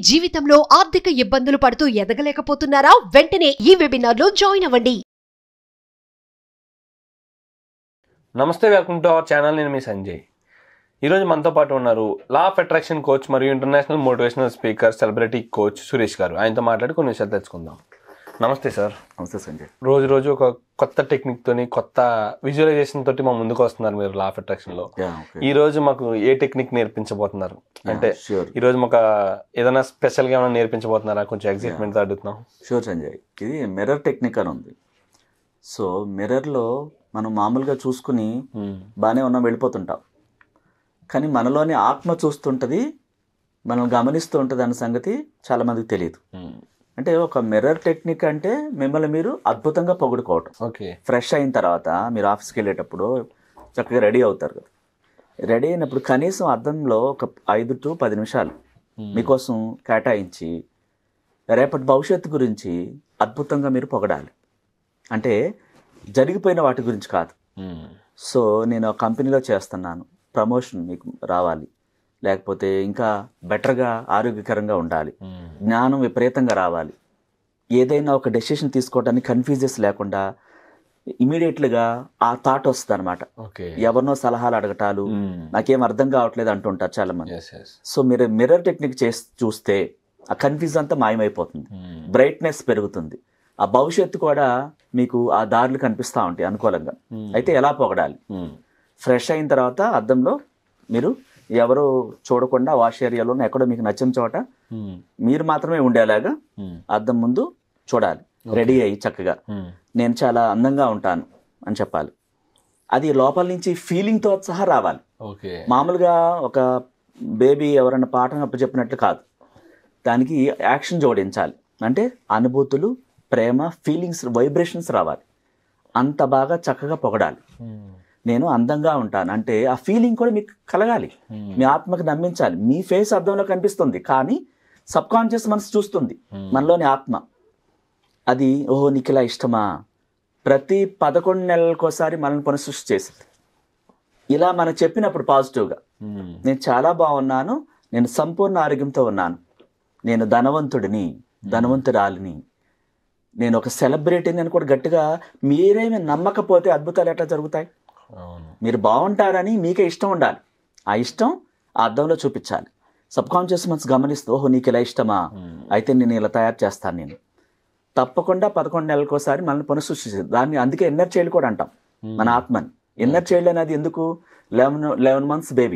జీవితంలో ఆర్థిక ఇబ్బందులు పడుతూ ఎదగలేకపోతున్నారా వెంటనే ఈ వెబినార్ లో జాయిన్ అవ్వండి నమస్తే వెల్కమ్ టు అవర్ ఛానల్ నేను మీ సంజయ్ ఈరోజు మనతో పాటు ఉన్నారు లా ఆఫ్ అట్రాక్షన్ కోచ్ మరియు international motivational speaker celebrity coach Suresh garu ఆయనతో మాట్లాడి కొన్ని విషయాలు తెచ్చుకుందాం నమస్తే సార్ నమస్తే సంజయ్ రోజు రోజు ఒక కొత్త టెక్నిక్ తోని కొత్త విజువలైజేషన్ తోటి మా ముందుకు వస్తున్నారు మీరు లా ఆఫ్ అట్రాక్షన్ లో యా ఓకే ఈ రోజు మాకు ఏ టెక్నిక్ నేర్పించబోతున్నారు అంటే షూర్ ఈ రోజు మాకు ఏదైనా స్పెషల్ గా ఏమైనా నేర్పించబోతున్నారా కొంచెం ఎక్సైట్మెంట్ తో అడుగుతున్నాం షూర్ సంజయ్ ఇది మిర్రర్ టెక్నిక్ అని ఉంది సో మిర్రర్లో మనం మామూలుగా చూసుకుని బాగానే ఉన్నాం వెళ్ళిపోతుంటాం కానీ మనలోని ఆత్మ చూస్తుంటుంది మనం గమనిస్తూ ఉంటుంది అన్న సంగతి చాలామందికి తెలియదు అంటే ఒక మిర్రర్ టెక్నిక్ అంటే మిమ్మల్ని మీరు అద్భుతంగా పొగుడుకోవటం ఓకే ఫ్రెష్ అయిన తర్వాత మీరు ఆఫీస్కి వెళ్ళేటప్పుడు చక్కగా రెడీ అవుతారు కదా రెడీ అయినప్పుడు కనీసం అద్దంలో ఒక ఐదు టు పది నిమిషాలు మీకోసం కేటాయించి రేపటి భవిష్యత్తు గురించి అద్భుతంగా మీరు పొగడాలి అంటే జరిగిపోయిన వాటి గురించి కాదు సో నేను ఆ కంపెనీలో చేస్తున్నాను ప్రమోషన్ మీకు రావాలి లేకపోతే ఇంకా బెటర్గా ఆరోగ్యకరంగా ఉండాలి జ్ఞానం విపరీతంగా రావాలి ఏదైనా ఒక డెసిషన్ తీసుకోవడానికి కన్ఫ్యూజెస్ లేకుండా ఇమీడియట్లుగా ఆ థాట్ వస్తుంది అనమాట ఓకే ఎవరినో సలహాలు అడగటాలు నాకేం అర్థం కావట్లేదు అంటుంటారు చాలా మంది ఎస్ ఎస్ సో మీరు మిర్రర్ టెక్నిక్ చేసి చూస్తే ఆ కన్ఫ్యూజ్ అంతా మాయమైపోతుంది బ్రైట్నెస్ పెరుగుతుంది ఆ భవిష్యత్తు కూడా మీకు ఆ దారులు కనిపిస్తూ ఉంటాయి అనుకూలంగా అయితే ఎలా పొగడాలి ఫ్రెష్ అయిన తర్వాత అద్దంలో మీరు ఎవరు చూడకుండా వాష్ ఏరియాలో ఎక్కడో మీకు నచ్చిన చోట మీరు మాత్రమే ఉండేలాగా అద్దం ముందు చూడాలి రెడీ అయ్యి చక్కగా నేను చాలా అందంగా ఉంటాను అని చెప్పాలి అది లోపల నుంచి ఫీలింగ్తో సహా రావాలి ఓకే మామూలుగా ఒక బేబీ ఎవరైనా పాఠం చెప్పినట్లు కాదు దానికి యాక్షన్ జోడించాలి అంటే అనుభూతులు ప్రేమ ఫీలింగ్స్ వైబ్రేషన్స్ రావాలి అంత బాగా చక్కగా పొగడాలి నేను అందంగా ఉంటాను అంటే ఆ ఫీలింగ్ కూడా మీకు కలగాలి మీ ఆత్మకు నమ్మించాలి మీ ఫేస్ అర్థంలో కనిపిస్తుంది కానీ సబ్ కాన్షియస్ మనసు చూస్తుంది మనలోని ఆత్మ అది ఓహో నీకు ఇలా ఇష్టమా ప్రతి పదకొండు నెలలకోసారి మనల్ని పునఃసృష్టి చేసింది ఇలా మనం చెప్పినప్పుడు పాజిటివ్గా నేను చాలా బాగున్నాను నేను సంపూర్ణ ఆరోగ్యంతో ఉన్నాను నేను ధనవంతుడిని ధనవంతురాలిని నేను ఒక సెలబ్రిటీని అని కూడా గట్టిగా మీరేమి నమ్మకపోతే అద్భుతాలు ఎట్లా జరుగుతాయి అవును మీరు బాగుంటారని మీకే ఇష్టం ఉండాలి ఆ ఇష్టం ఆ అద్దంలో చూపించాలి సబ్ కాన్షియస్ మనసు గమనిస్తూ ఓహో నీకు ఇలా ఇష్టమా అయితే నేను ఇలా తయారు చేస్తాను నేను తప్పకుండా పదకొండు నెలలకోసారి మనల్ని పునఃసృష్టించింది దాన్ని అందుకే ఎన్నర్ చైల్డ్ కూడా అంటాం మన ఆత్మని ఎన్నర్ చైల్డ్ అనేది ఎందుకు eleven eleven months baby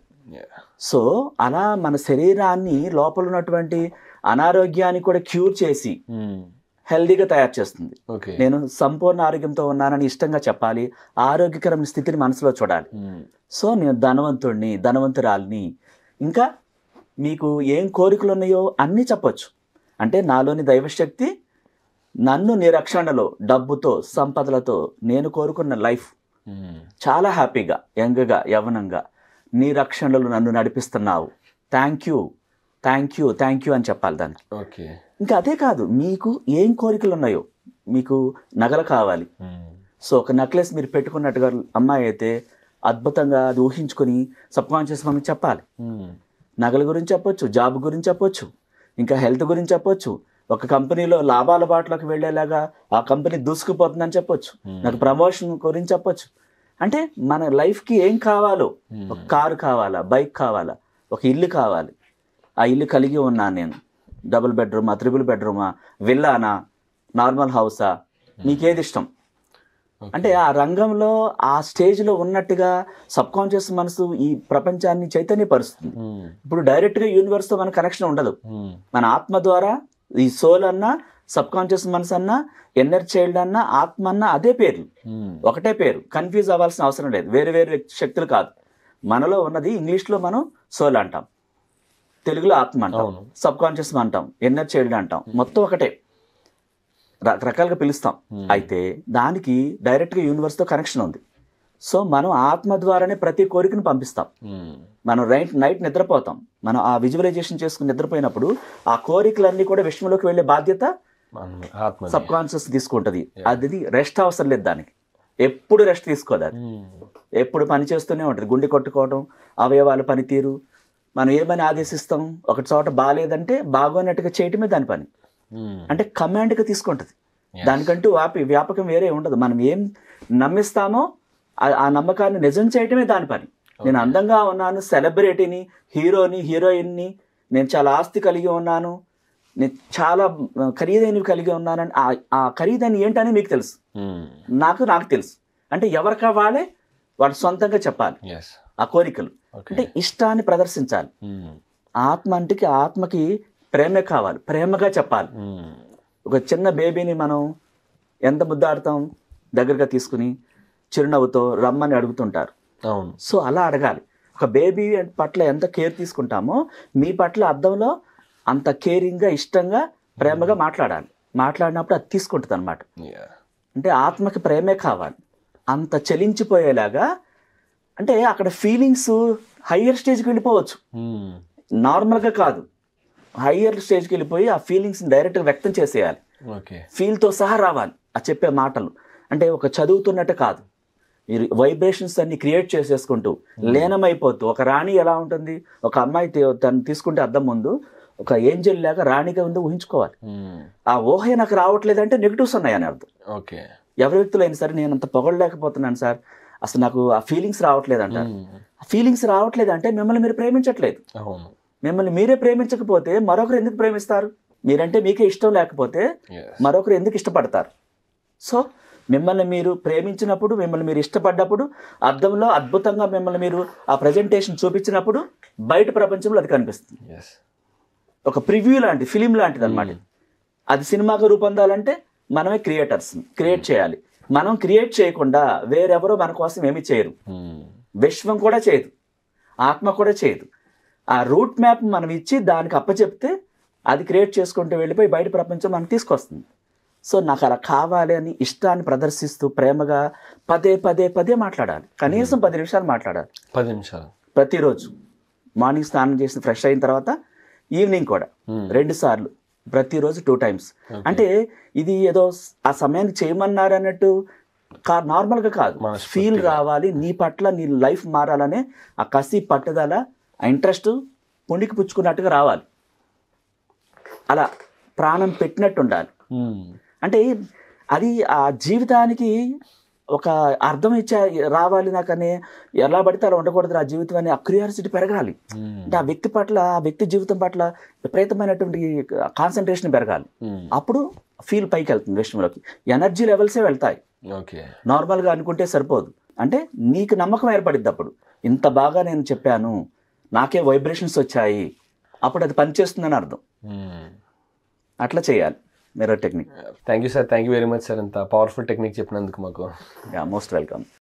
so అలా మన శరీరాన్ని లోపల ఉన్నటువంటి అనారోగ్యాన్ని కూడా క్యూర్ చేసి హెల్దీగా తయారు చేస్తుంది ఓకే నేను సంపూర్ణ ఆరోగ్యంతో ఉన్నానని ఇష్టంగా చెప్పాలి ఆరోగ్యకరమైన స్థితిని మనసులో చూడాలి సో నేను ధనవంతుడిని ధనవంతురాలిని ఇంకా మీకు ఏం కోరికలు ఉన్నాయో అన్నీ చెప్పొచ్చు అంటే నాలోని దైవశక్తి నన్ను నిరక్షణలో డబ్బుతో సంపదలతో నేను కోరుకున్న లైఫ్ చాలా హ్యాపీగా యంగ్గా యవనంగా నీ రక్షణలో నన్ను నడిపిస్తున్నావు thank you thank you thank you అని చెప్పాలి దానికి ఓకే ఇంకా అదే కాదు మీకు ఏం కోరికలు ఉన్నాయో మీకు నగలు కావాలి సో ఒక నెక్లెస్ మీరు పెట్టుకున్నట్టుగా అమ్మాయి అయితే అద్భుతంగా అది ఊహించుకొని సబ్ కాన్షియస్ మనకి చెప్పాలి నగల గురించి చెప్పొచ్చు జాబ్ గురించి చెప్పొచ్చు ఇంకా హెల్త్ గురించి చెప్పొచ్చు ఒక కంపెనీలో లాభాల బాటలోకి వెళ్ళేలాగా ఆ కంపెనీ దూసుకుపోతుందని చెప్పొచ్చు నాకు ప్రమోషన్ గురించి చెప్పొచ్చు అంటే మన లైఫ్కి ఏం కావాలో ఒక కారు కావాలా బైక్ కావాలా ఒక ఇల్లు కావాలి ఆ ఇల్లు కలిగి ఉన్నాను నేను డబుల్ బెడ్రూమా త్రిబుల్ బెడ్రూమా విల్లానా నార్మల్ హౌసా మీకేది ఇష్టం అంటే ఆ రంగంలో ఆ స్టేజ్లో ఉన్నట్టుగా సబ్ కాన్షియస్ మనసు ఈ ప్రపంచాన్ని చైతన్యపరుస్తుంది ఇప్పుడు డైరెక్ట్గా యూనివర్స్తో మన కనెక్షన్ ఉండదు మన ఆత్మ ద్వారా ఈ సోల్ అన్నా సబ్ కాన్షియస్ మనసు అన్నా ఎన్నర్ చైల్డ్ అన్నా ఆత్మ అన్నా అదే పేర్లు ఒకటే పేరు కన్ఫ్యూజ్ అవ్వాల్సిన అవసరం లేదు వేరు వేరు శక్తులు కాదు మనలో ఉన్నది ఇంగ్లీష్లో మనం సోల్ అంటాం తెలుగులో ఆత్మ అంటాం అవును. సబ్ కాన్షియస్ అంటాం ఎన్నర్ చైల్డ్ అంటాం మొత్తం ఒకటే రకరకాలుగా పిలుస్తాం అయితే దానికి డైరెక్ట్గా యూనివర్స్తో కనెక్షన్ ఉంది సో మనం ఆత్మ ద్వారానే ప్రతి కోరికను పంపిస్తాం మనం రైట్ నైట్ నిద్రపోతాం మనం ఆ విజువలైజేషన్ చేసుకుని నిద్రపోయినప్పుడు ఆ కోరికలన్నీ కూడా విశ్వంలోకి వెళ్ళే బాధ్యత ఆత్మ సబ్ కాన్షియస్ తీసుకుంటది అది రెస్ట్ అవసరం లేదు దానికి ఎప్పుడు రెస్ట్ తీసుకోదు అది ఎప్పుడు పని చేస్తూనే ఉంటుంది గుండె కొట్టుకోవడం అవయవాల పనితీరు మనం ఏమని ఆదేశిస్తాం ఒక చోట బాగాలేదంటే బాగోనట్టుగా చేయటమే దాని పని అంటే కమాండ్గా తీసుకుంటుంది దానికంటూ వ్యాపి వ్యాపకం వేరే ఉండదు మనం ఏం నమ్మిస్తామో ఆ- ఆ నమ్మకాన్ని నిజం చేయటమే దాని పని నేను అందంగా ఉన్నాను సెలబ్రిటీని హీరోని హీరోయిన్ని నేను చాలా ఆస్తి కలిగి ఉన్నాను నేను చాలా ఆ, ఖరీదైనవి కలిగి ఉన్నానని ఆ- ఆ ఖరీదైన ఏంటని మీకు తెలుసు నాకు నాకు తెలుసు అంటే ఎవరికా వాళ్ళే వాళ్ళు సొంతంగా చెప్పాలి ఎస్ ఆ కోరికలు ఓకే అంటే ఇష్టాన్ని ప్రదర్శించాలి ఆత్మ అంటికి ఆత్మకి ప్రేమే కావాలి ప్రేమగా చెప్పాలి ఒక చిన్న బేబీని మనం ఎంత ముద్దాడుతాం దగ్గరగా తీసుకుని చిరునవ్వుతో రమ్మని అడుగుతుంటారు అవును సో అలా అడగాలి ఒక బేబీ పట్ల ఎంత కేర్ తీసుకుంటామో మీ పట్ల అర్థంలో అంత కేరింగ్గా ఇష్టంగా ప్రేమగా మాట్లాడాలి మాట్లాడినప్పుడు అది తీసుకుంటుంది అనమాట Yeah. అంటే ఆత్మకి ప్రేమే కావాలి అంత చలించిపోయేలాగా అంటే అక్కడ ఫీలింగ్స్ హయ్యర్ స్టేజ్కి వెళ్ళిపోవచ్చు Hmm. నార్మల్గా కాదు హయ్యర్ స్టేజ్కి వెళ్ళిపోయి ఆ ఫీలింగ్స్ని డైరెక్ట్గా వ్యక్తం చేసేయాలి ఓకే ఫీల్తో సహా రావాలి ఆ చెప్పే మాటలు అంటే ఒక చదువుతున్నట్టు కాదు మీరు వైబ్రేషన్స్ అన్ని క్రియేట్ చేసేసుకుంటూ లీనమైపోతూ ఒక రాణి ఎలా ఉంటుంది ఒక అమ్మాయి తీ- తను తీసుకుంటే అద్దం ముందు ఒక ఏంజల్ లాగా రాణిగా ఉందో ఊహించుకోవాలి Hmm. ఆ ఊహే నాకు రావట్లేదంటే నెగిటివ్స్ ఉన్నాయని అర్థం ఓకే ఎవరి వ్యక్తులైనా సరే నేను అంత పొగడలేకపోతున్నాను సార్ అసలు నాకు ఆ ఫీలింగ్స్ రావట్లేదు అంటారు Hmm. ఆ ఫీలింగ్స్ రావట్లేదు అంటే మిమ్మల్ని మీరు ప్రేమించట్లేదు అవును మిమ్మల్ని మీరే ప్రేమించకపోతే మరొకరు ఎందుకు ప్రేమిస్తారు మీరంటే మీకే ఇష్టం లేకపోతే Yes. మరొకరు ఎందుకు ఇష్టపడతారు సో మిమ్మల్ని మీరు ప్రేమించినప్పుడు మిమ్మల్ని మీరు ఇష్టపడ్డప్పుడు అర్థంలో అద్భుతంగా మిమ్మల్ని మీరు ఆ ప్రజెంటేషన్ చూపించినప్పుడు బయట ప్రపంచంలో అది కనిపిస్తుంది Yes. ఒక ప్రివ్యూ లాంటి ఫిలిం లాంటిది అనమాట అది సినిమాగా రూపొందాలంటే మనమే క్రియేటర్స్ క్రియేట్ చేయాలి మనం క్రియేట్ చేయకుండా వేరెవరో మన కోసం ఏమీ చేయరు Hmm. విశ్వం కూడా చేయదు ఆత్మ కూడా చేయదు ఆ రూట్ మ్యాప్ మనం ఇచ్చి దానికి అప్పచెప్తే అది క్రియేట్ చేసుకుంటూ వెళ్ళిపోయి బయట ప్రపంచం మనకు తీసుకొస్తుంది సో నాకు అలా కావాలి అని ఇష్టాన్ని ప్రదర్శిస్తూ ప్రేమగా పదే పదే పదే మాట్లాడాలి కనీసం పది నిమిషాలు మాట్లాడాలి పది నిమిషాలు ప్రతిరోజు మార్నింగ్ స్నానం చేసి ఫ్రెష్ అయిన తర్వాత ఈవినింగ్ కూడా Hmm. రెండు సార్లు ప్రతిరోజు టూ టైమ్స్ అంటే ఇది ఏదో ఆ సమయానికి చేయమన్నారు అన్నట్టు కా నార్మల్గా కాదు మనస్ఫూర్తిగా. ఫీల్ రావాలి నీ పట్ల నీ లైఫ్ మారాలనే ఆ కసి పట్టుదల ఆ ఇంట్రెస్ట్ పుండికి పుచ్చుకున్నట్టుగా రావాలి అలా ప్రాణం పెట్టినట్టు ఉండాలి Hmm. అంటే అది ఆ జీవితానికి ఒక అర్థం ఇచ్చా రావాలి నాకని ఎలా పడితే అలా ఉండకూడదు ఆ జీవితం అనే ఆ క్యూరియాసిటీ పెరగాలి Hmm. అంటే ఆ వ్యక్తి పట్ల ఆ వ్యక్తి జీవితం పట్ల విపరీతమైనటువంటి కాన్సన్ట్రేషన్ పెరగాలి Hmm. అప్పుడు ఫీల్ పైకి వెళ్తుంది విషయంలోకి ఎనర్జీ లెవెల్సే వెళ్తాయి ఓకే నార్మల్గా అనుకుంటే సరిపోదు అంటే నీకు నమ్మకం ఏర్పడిద్ది అప్పుడు ఇంత బాగా నేను చెప్పాను నాకే వైబ్రేషన్స్ వచ్చాయి అప్పుడు అది పనిచేస్తుందని అర్థం అట్లా చేయాలి mirror technique thank you sir thank you very much sir ఇంత పవర్ఫుల్ టెక్నిక్ చెప్పినందుకు మాకు యా మోస్ట్ వెల్కమ్